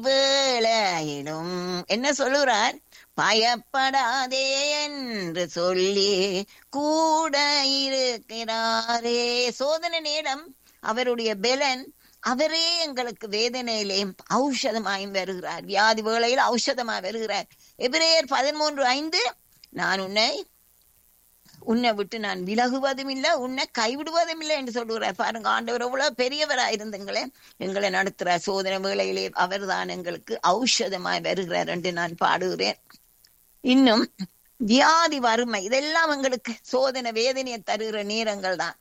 வேளையிலும் என்ன சொல்லுறார் பயப்படாதே என்று சொல்லி கூட இருக்கிறாரே சோதனை நேரம் அவருடைய பெலன் அவரே எங்களுக்கு வேதனையிலேயும் ஔஷதமாயும் வருகிறார் வியாதி வேளையில் ஔஷதமாய் வருகிறார் எபிரேயர் பதிமூன்று ஐந்து நான் உன்னை உன்னை விட்டு நான் விலகுவதும் இல்லை உன்னை கைவிடுவதும் இல்லை என்று சொல்லுகிறார் பாருங்க ஆண்டவர் எவ்வளவு பெரியவராய் இருந்துங்களே எங்களை நடத்துறார் சோதனை வேளையிலே அவர்தான் எங்களுக்கு ஔஷதமாய் வருகிறார் என்று நான் பாடுகிறேன் இன்னும் வியாதி வறுமை இதெல்லாம் எங்களுக்கு சோதனை வேதனையை தருகிற நேரங்கள் தான்